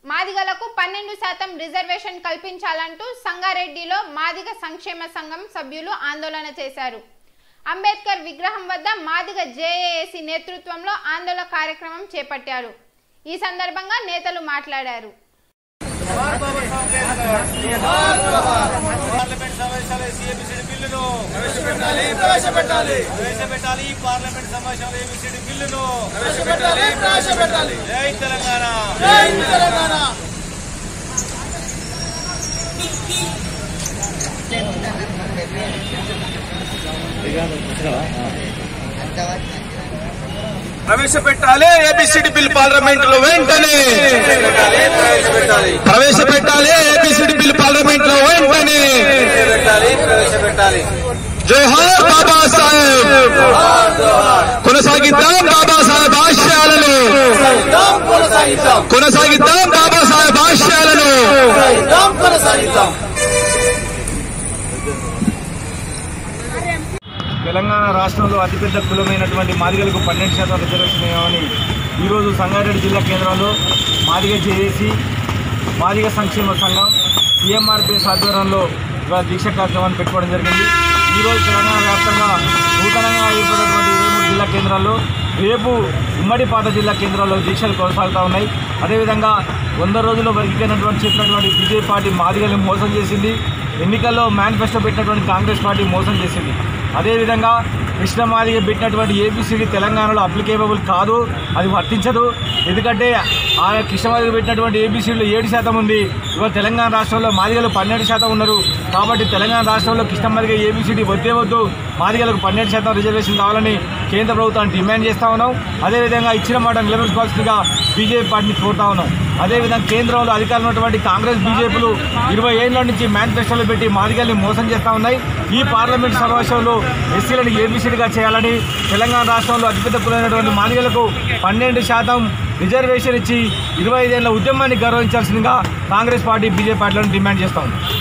మాదిగలకు పన్నెండు శాతం రిజర్వేషన్ కల్పించాలంటూ సంగారెడ్డిలో మాదిగ సంక్షేమ సంఘం సభ్యులు ఆందోళన చేశారు అంబేద్కర్ విగ్రహం వద్ద మాదిగ జేఏఏసీ నేతృత్వంలో ఆందోళన కార్యక్రమం చేపట్టారు ఈ సందర్భంగా నేతలు మాట్లాడారు పార్లమెంట్ సమావేశాలు ఏబిసిడి బిల్లును ప్రవేశపెట్టాలి ప్రవేశపెట్టాలి ప్రవేశపెట్టాలి పార్లమెంట్ సమావేశాలు ఏబిసిడి బిల్లును ప్రవేశపెట్టాలి ప్రవేశపెట్టాలి జై తెలంగాణ జై తెలంగాణ ప్రవేశపెట్టాలి ఏబిసిడి బిల్ పార్లమెంట్ లో వెంటనే ప్రవేశపెట్టాలి ఏబిసిడి బిల్ పార్లమెంట్ లో వెంటనే ప్రవేశపెట్టాలి ప్రవేశపెట్టాలి జోహార్ బాబాసాహెబ్ కొనసాగిద్దాం బాబాసాహెబ్ ఆశయాలను కొనసాగిద్దాం కొనసాగిద్దాం బాబాసాహెబ్ ఆశయాలను కొనసాగిద్దాం కొనసాగిద్దాం తెలంగాణ రాష్ట్రంలో అతిపెద్ద కులమైనటువంటి మాదిగలకు పన్నెండు శాతం రిజర్వేషన్ ఇవ్వమని ఈరోజు సంగారెడ్డి జిల్లా కేంద్రంలో మాదిగ జేఏసీ మాదిగ సంక్షేమ సంఘం టీఎంఆర్పిఎస్ ఆధ్వర్యంలో ఇవాళ దీక్ష కార్యక్రమాన్ని పెట్టుకోవడం జరిగింది ఈరోజు తెలంగాణ వ్యాప్తంగా నూతనంగా ఏర్పడినటువంటి ఇరవై మూడు జిల్లా కేంద్రాల్లో రేపు ఉమ్మడి పాత జిల్లా కేంద్రాల్లో దీక్షలు కొనసాగుతూ ఉన్నాయి అదేవిధంగా వంద రోజుల్లో వరకిపోయినటువంటి చెప్పినటువంటి బీజేపీ పార్టీ మాదిగల్ని మోసం చేసింది ఎన్నికల్లో మేనిఫెస్టో పెట్టినటువంటి కాంగ్రెస్ పార్టీ మోసం చేసింది అదేవిధంగా కృష్ణమాదిగ పెట్టినటువంటి ఏబిసిడి తెలంగాణలో అప్లికేబుల్ కాదు అది వర్తించదు ఎందుకంటే ఆ కృష్ణమాదిగ పెట్టినటువంటి ఏబిసిడిలో ఏడు శాతం ఉంది ఇవాళ తెలంగాణ రాష్ట్రంలో మాదిగలు పన్నెండు శాతం ఉన్నారు కాబట్టి తెలంగాణ రాష్ట్రంలో కృష్ణమాదిగ ఏబిసిడి వద్దే వద్దు మాదిగలకు పన్నెండు శాతం రిజర్వేషన్ కావాలని కేంద్ర ప్రభుత్వాన్ని డిమాండ్ చేస్తా ఉన్నాం అదేవిధంగా ఇచ్చిన మాట నిలబెట్టుకోవాల్సిందిగా బీజేపీ పార్టీని కోరుతా ఉన్నాం అదేవిధంగా కేంద్రంలో అధికారంలో ఉన్నటువంటి కాంగ్రెస్ బీజేపీలు ఇరవై ఏళ్ల నుంచి మేనిఫెస్టోలు పెట్టి మాదిగల్ని మోసం చేస్తా ఉన్నాయి ఈ పార్లమెంట్ సమావేశంలో ఎస్సీలను ఏబీసీడీగా చేయాలని తెలంగాణ రాష్ట్రంలో అతిపెద్ద కులైనటువంటి మాదిగలకు పన్నెండు శాతం రిజర్వేషన్ ఇచ్చి ఇరవై ఐదేళ్ల ఉద్యమాన్ని గౌరవించాల్సిందిగా కాంగ్రెస్ పార్టీ బీజేపీ పార్టీలను డిమాండ్ చేస్తా ఉంది